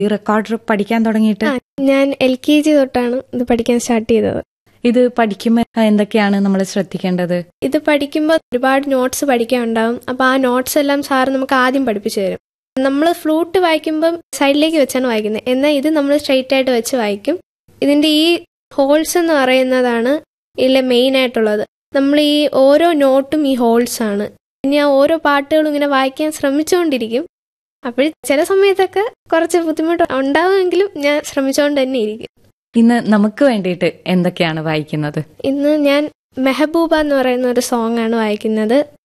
ഈ റെക്കോർഡർ പഠിക്കാൻ തുടങ്ങിയിട്ട് ആ, ഞാൻ എൽ കെ ജി തൊട്ടാണ് ഇത് പഠിക്കാൻ സ്റ്റാർട്ട് ചെയ്തത് ഇത് പഠിക്കുമ്പോൾ എന്തൊക്കെയാണ് നമ്മൾ ശ്രദ്ധിക്കേണ്ടത് ഇത് പഠിക്കുമ്പോൾ ഒരുപാട് നോട്ട്സ് പഠിക്കാനുണ്ടാവും അപ്പോൾ ആ നോട്ട്സ് എല്ലാം സാറ് നമുക്ക് ആദ്യം പഠിപ്പിച്ചു തരും നമ്മൾ ഫ്ലൂട്ട് വായിക്കുമ്പം സൈഡിലേക്ക് വെച്ചാണ് വായിക്കുന്നത് എന്നാൽ ഇത് നമ്മൾ സ്ട്രെയിറ്റ് ആയിട്ട് വെച്ച് വായിക്കും ഇതിൻ്റെ ഈ ഹോൾസ് എന്ന് പറയുന്നതാണ് ഇതിലെ മെയിൻ ആയിട്ടുള്ളത് നമ്മൾ ഈ ഓരോ നോട്ടും ഈ ഹോൾസ് ആണ് ഇനി ആ ഓരോ പാട്ടുകളും ഇങ്ങനെ വായിക്കാൻ ശ്രമിച്ചുകൊണ്ടിരിക്കും അപ്പോൾ ചില സമയത്തൊക്കെ കുറച്ച് ബുദ്ധിമുട്ട് ഉണ്ടാവുമെങ്കിലും ഞാൻ ശ്രമിച്ചുകൊണ്ട് തന്നെ ഇരിക്കും ഇന്ന് നമുക്ക് വേണ്ടിയിട്ട് എന്തൊക്കെയാണ് വായിക്കുന്നത് ഇന്ന് ഞാൻ മെഹബൂബ എന്ന് പറയുന്ന ഒരു സോങ് ആണ് വായിക്കുന്നത്